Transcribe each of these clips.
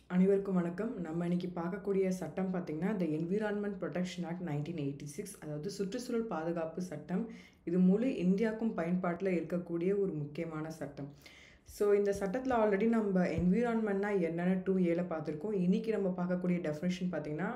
அனைவருக்கும் வணக்கம் நம்ம இன்னைக்கு பார்க்கக்கூடிய சட்டம் பார்த்திங்கன்னா the environment protection act nineteen eighty six அதாவது சுற்றுச்சூழல் பாதுகாப்பு சட்டம் இது முழு இந்தியாவுக்கும் பயன்பாட்டில் இருக்கக்கூடிய ஒரு முக்கியமான சட்டம் ஸோ இந்த சட்டத்தில் ஆல்ரெடி நம்ம என்விரான்மெண்ட்னா என்னென்னு டூ ஏல பார்த்துருக்கோம் இன்றைக்கி நம்ம பார்க்கக்கூடிய டெஃபினேஷன் பார்த்திங்கன்னா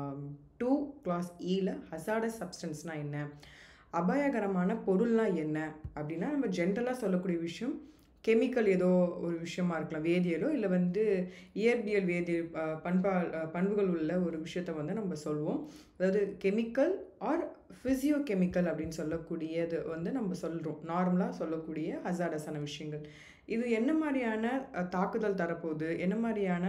டூ கிளாஸ் ஈல ஹசாடஸ் சப்ஸ்டன்ஸ்னால் என்ன அபாயகரமான பொருள்னா என்ன அப்படின்னா நம்ம ஜென்ரலாக சொல்லக்கூடிய விஷயம் கெமிக்கல் ஏதோ ஒரு விஷயமா இருக்கலாம் வேதியியலோ இல்லை வந்து இயற்பியல் வேதியியல் அஹ், பண்பா அஹ், பண்புகள் உள்ள ஒரு விஷயத்த வந்து நம்ம சொல்லுவோம் அதாவது கெமிக்கல் ஆர் ஃபிசியோ கெமிக்கல் அப்படின்னு சொல்லக்கூடியது வந்து நம்ம சொல்கிறோம் நார்மலாக சொல்லக்கூடிய ஹசாடஸான விஷயங்கள் இது என்ன மாதிரியான அஹ், தாக்குதல் தரப்போகுது என்ன மாதிரியான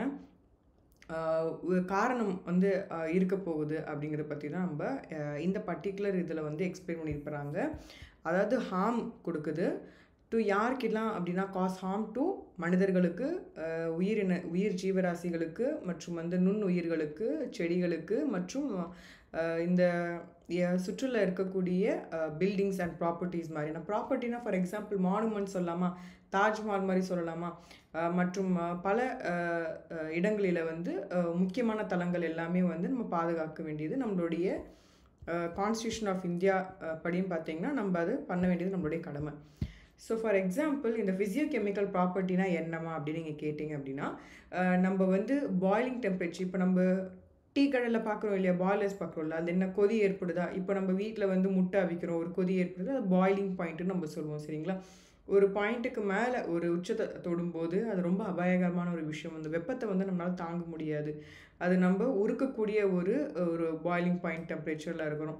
ஆஹ் ஒரு காரணம் வந்து ஆஹ் இருக்க போகுது அப்படிங்கிறத பற்றி தான் நம்ம ஆஹ் இந்த பர்டிகுலர் இதில் வந்து எக்ஸ்பிளைன் பண்ணியிருக்கிறாங்க அதாவது ஹார்ம் கொடுக்குது டு யாருக்கெல்லாம் அப்படின்னா காஸ் ஹார்ம் டு மனிதர்களுக்கு ஆஹ் உயிரின உயிர் ஜீவராசிகளுக்கு மற்றும் வந்து நுண்ணுயிர்களுக்கு செடிகளுக்கு மற்றும் ஆஹ் இந்த எ- சுற்றுலா இருக்கக்கூடிய பில்டிங்ஸ் அண்ட் ப்ராப்பர்ட்டிஸ் மாதிரி நான் ப்ராப்பர்ட்டினா ஃபார் எக்ஸாம்பிள் மானுமெண்ட் சொல்லலாமா தாஜ்மஹால் மாதிரி சொல்லலாமா ஆஹ் மற்றும் ஆஹ் பல ஆஹ் ஆஹ் இடங்களில் வந்து ஆஹ் முக்கியமான தலங்கள் எல்லாமே வந்து நம்ம பாதுகாக்க வேண்டியது நம்மளுடைய கான்ஸ்டியூஷன் ஆஃப் இந்தியா படியும் பார்த்தீங்கன்னா நம்ம அது பண்ண வேண்டியது நம்மளுடைய கடமை ஸோ ஃபார் எக்ஸாம்பிள் இந்த ஃபிசியோ கெமிக்கல் ப்ராப்பர்ட்டினா என்னமா அப்படின்னு நீங்கள் கேட்டிங்க அப்படின்னா ஆஹ் நம்ம வந்து பாய்லிங் டெம்பரேச்சர் இப்போ நம்ம டீ கடையில் பார்க்குறோம் இல்லையா பாய்லர்ஸ் பார்க்குறோம்ல அது என்ன கொதி ஏற்படுதா இப்போ நம்ம வீட்டில் வந்து முட்டை அவிக்கிறோம் ஒரு கொதி ஏற்படுது அது பாய்லிங் பாயிண்ட்டுன்னு நம்ம சொல்லுவோம் சரிங்களா ஒரு பாயிண்ட்டுக்கு மேலே ஒரு உச்சத்தை தொடும்போது அது ரொம்ப அபாயகரமான ஒரு விஷயம் அந்த வெப்பத்தை வந்து நம்மளால் தாங்க முடியாது அது நம்ம உருக்கக்கூடிய ஒரு ஒரு பாய்லிங் பாயிண்ட் டெம்பரேச்சரில் இருக்கிறோம்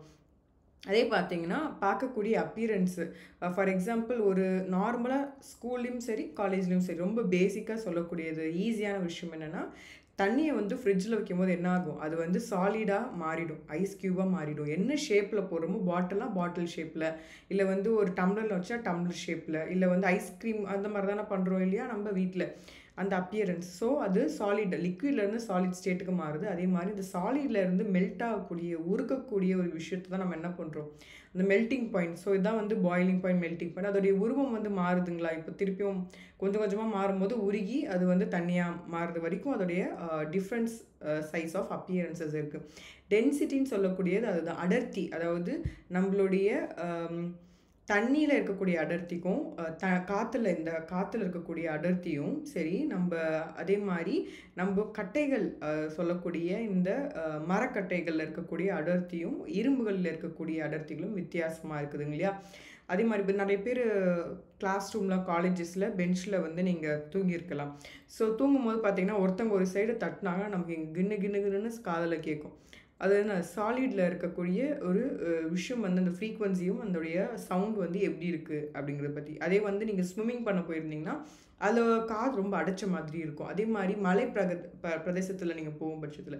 அதே பார்த்தீங்கன்னா பார்க்கக்கூடிய அப்பியரன்ஸு ஃபார் எக்ஸாம்பிள் ஒரு நார்மலாக ஸ்கூல்லையும் சரி காலேஜ்லேயும் சரி ரொம்ப பேசிக்காக சொல்லக்கூடியது ஈஸியான விஷயம் என்னென்னா தண்ணியை வந்து ஃப்ரிட்ஜில் வைக்கும்போது என்ன ஆகும் அது வந்து சாலிடாக மாறிடும் ஐஸ் க்யூபாக மாறிடும் என்ன ஷேப்பில் போடுறோமோ பாட்டிலாக பாட்டில் ஷேப்பில் இல்லை வந்து ஒரு டம்ளரில் வச்சா டம்ளர் ஷேப்பில் இல்லை வந்து ஐஸ்கிரீம் அந்த மாதிரி தானே பண்ணுறோம் இல்லையா நம்ம வீட்டில் அந்த அப்பியரன்ஸ் ஸோ அது சாலிட் லிக்விட்லேருந்து சாலிட் ஸ்டேட்டுக்கு மாறுது அதே மாதிரி இந்த சாலிட்ல இருந்து மெல்ட் ஆகக்கூடிய உருக்கக்கூடிய ஒரு விஷயத்தை தான் நம்ம என்ன பண்ணுறோம் அந்த மெல்ட்டிங் பாயிண்ட் ஸோ இதான் வந்து பாயிலிங் பாயிண்ட் மெல்ட்டிங் பாயிண்ட் அதோடைய உருவம் வந்து மாறுதுங்களா இப்போ திருப்பியும் கொஞ்சம் கொஞ்சமாக மாறும்போது உருகி அது வந்து தண்ணியாக மாறுறது வரைக்கும் அதோடைய டிஃப்ரென்ஸ் சைஸ் ஆஃப் அப்பியரன்சஸ் இருக்குது டென்சிட்டின்னு சொல்லக்கூடியது அதுதான் அடர்த்தி அதாவது நம்மளுடைய ஆம், தண்ணியில் இருக்கக்கூடிய அடர்த்திக்கும் அஹ், த காற்றுல இந்த காற்றுல இருக்கக்கூடிய அடர்த்தியும் சரி நம்ம அதே மாதிரி நம்ம கட்டைகள் அஹ், சொல்லக்கூடிய இந்த அஹ், மரக்கட்டைகளில் இருக்கக்கூடிய அடர்த்தியும் இரும்புகளில் இருக்கக்கூடிய அடர்த்திகளும் வித்தியாசமாக இருக்குதுங்க இல்லையா அதே மாதிரி இப்போ நிறைய பேர் கிளாஸ் ரூமில் காலேஜஸில் பெஞ்சில் வந்து நீங்கள் தூங்கியிருக்கலாம் ஸோ தூங்கும்போது பார்த்தீங்கன்னா ஒருத்தவங்க ஒரு சைடு தட்டினாங்க நமக்கு இங்கே கிண்ணு கிண்ணு கிண்ணுன்னு காதில் கேட்கும் அது சாலிடில் இருக்கக்கூடிய ஒரு அஹ், விஷயம் வந்து அந்த ஃப்ரீக்வன்சியும் அதோடைய சவுண்ட் வந்து எப்படி இருக்குது அப்படிங்கிறத பற்றி அதே வந்து நீங்கள் ஸ்விம்மிங் பண்ண போயிருந்தீங்கன்னா அதில் காது ரொம்ப அடைச்ச மாதிரி இருக்கும் அதே மாதிரி மலை பிரக ப பிரதேசத்தில் நீங்கள் போகும் பட்சத்தில்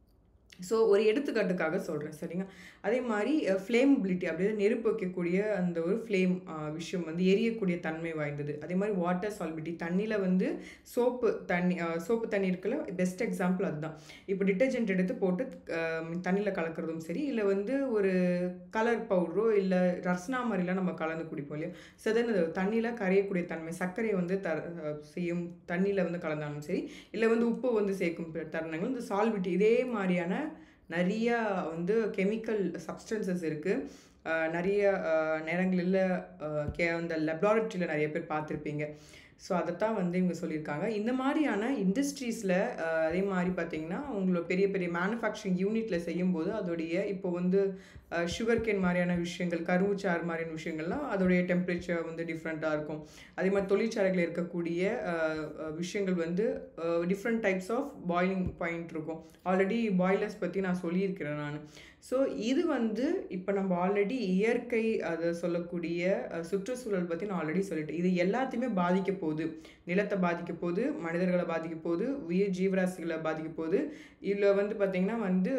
ஸோ ஒரு எடுத்துக்காட்டுக்காக சொல்கிறேன் சரிங்க அதே மாதிரி ஃப்ளேமபிலிட்டி அப்படியே நெருப்பு வைக்கக்கூடிய அந்த ஒரு ஃப்ளேம் விஷயம் வந்து எரியக்கூடிய தன்மை வாய்ந்தது அதே மாதிரி வாட்டர் சால்பிலிட்டி தண்ணியில் வந்து சோப்பு தண்ணி சோப்பு தண்ணி இருக்குல்ல பெஸ்ட் எக்ஸாம்பிள் அதுதான் இப்போ டிட்டர்ஜென்ட் எடுத்து போட்டு தண்ணியில் கலக்கிறதும் சரி இல்லை வந்து ஒரு கலர் பவுடரோ இல்லை ரஸ்னா மாதிரிலாம் நம்ம கலந்து குடிப்போம் இல்லையா ஸோ தென் அது தண்ணியில் கரையக்கூடிய தன்மை சர்க்கரையை வந்து த அஹ் செய்யும் தண்ணியில் வந்து கலந்தாலும் சரி இல்லை வந்து உப்பு வந்து சேர்க்கும் ப- தருணங்கள் இந்த சால்பிட்டி இதே மாதிரியான நிறைய வந்து கெமிக்கல் சப்ஸ்டன்சஸ் இருக்குது நிறைய அஹ், நேரங்களில் அஹ், கே அந்த லெபார்ட்டரியில் நிறைய பேர் பார்த்துருப்பீங்க ஸோ அதைத்தான் வந்து இவங்க சொல்லியிருக்காங்க இந்த மாதிரியான இண்டஸ்ட்ரீஸில் அதே மாதிரி பார்த்தீங்கன்னா உங்களோட பெரிய பெரிய மேனுஃபேக்சரிங் யூனிட்டில் செய்யும்போது அதோடைய இப்போ வந்து சுகர் கேன் மாதிரியான விஷயங்கள் கருவுச்சாறு மாதிரியான விஷயங்கள்லாம் அதோடைய டெம்பரேச்சர் வந்து டிஃப்ரெண்ட்டாக இருக்கும் அதே மாதிரி தொழிற்சாலைகளில் இருக்கக்கூடிய அஹ், அஹ், விஷயங்கள் வந்து different types of boiling point இருக்கும் ஆல்ரெடி பாய்லர்ஸ் பற்றி நான் சொல்லியிருக்கிறேன் நான் ஸோ இது வந்து இப்போ நம்ம ஆல்ரெடி இயற்கை அதை சொல்லக்கூடிய அஹ், சுற்றுச்சூழல் பற்றி நான் ஆல்ரெடி சொல்லிட்டேன் இது எல்லாத்தையுமே பாதிக்க போகுது நிலத்தை பாதிக்க போகுது மனிதர்களை பாதிக்க போகுது உயிர் ஜீவராசிகளை பாதிக்க போகுது இதில் வந்து பார்த்திங்கன்னா வந்து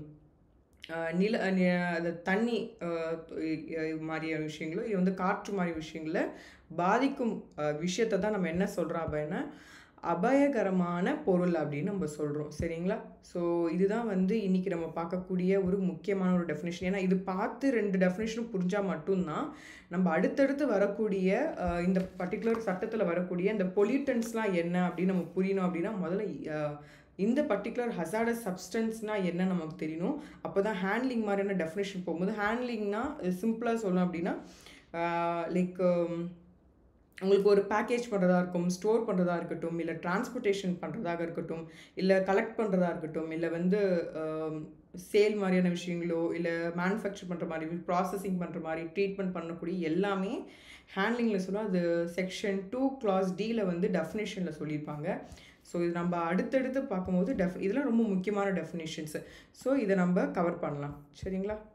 அஹ், நில அஹ், நி- அது தண்ணி அஹ், இ- இ- மாதிரியான விஷயங்களும் இது வந்து காற்று மாதிரி விஷயங்களை பாதிக்கும் அஹ், விஷயத்தை தான் நம்ம என்ன சொல்கிறோம் அப்படின்னா அபாயகரமான பொருள் அப்படின்னு நம்ம சொல்கிறோம் சரிங்களா ஸோ இதுதான் வந்து இன்றைக்கி நம்ம பார்க்கக்கூடிய ஒரு முக்கியமான ஒரு டெஃபினேஷன் ஏன்னா இது பார்த்து ரெண்டு டெஃபினேஷனும் புரிஞ்சால் மட்டும்தான் நம்ம அடுத்தடுத்து வரக்கூடிய அஹ், இந்த பர்டிகுலர் சட்டத்தில் வரக்கூடிய இந்த பொல்யூட்டன்ஸ்லாம் என்ன அப்படின்னு நம்ம புரியணும் அப்படின்னா முதல்ல அஹ், இந்த பர்டிகுலர் ஹசார்டஸ் சப்ஸ்டன்ஸ்னால் என்ன நமக்கு தெரியணும் அப்போ தான் ஹேண்ட்லிங் மாதிரியான டெஃபினேஷன் போகும்போது ஹேண்ட்லிங்னா சிம்பிளாக சொல்லணும் அப்படின்னா லைக் உங்களுக்கு ஒரு பேக்கேஜ் பண்ணுறதா இருக்கும் ஸ்டோர் பண்ணுறதா இருக்கட்டும் இல்லை டிரான்ஸ்போர்ட்டேஷன் பண்ணுறதாக இருக்கட்டும் இல்லை கலெக்ட் பண்ணுறதா இருக்கட்டும் இல்லை வந்து சேல் மாதிரியான விஷயங்களோ இல்லை மேனுஃபேக்சர் பண்ணுற மாதிரி ப்ராசஸிங் பண்ணுற மாதிரி ட்ரீட்மெண்ட் பண்ணக்கூடிய எல்லாமே ஹேண்ட்லிங்கில் சொல்லுவோம் அது செக்ஷன் டூ கிளாஸ் டியில் வந்து டெஃபினேஷனில் சொல்லியிருப்பாங்க ஸோ இது நம்ம அடுத்தடுத்து பார்க்கும்போது டெஃப் இதெல்லாம் ரொம்ப முக்கியமான டெஃபினேஷன்ஸு ஸோ இதை நம்ம கவர் பண்ணலாம் சரிங்களா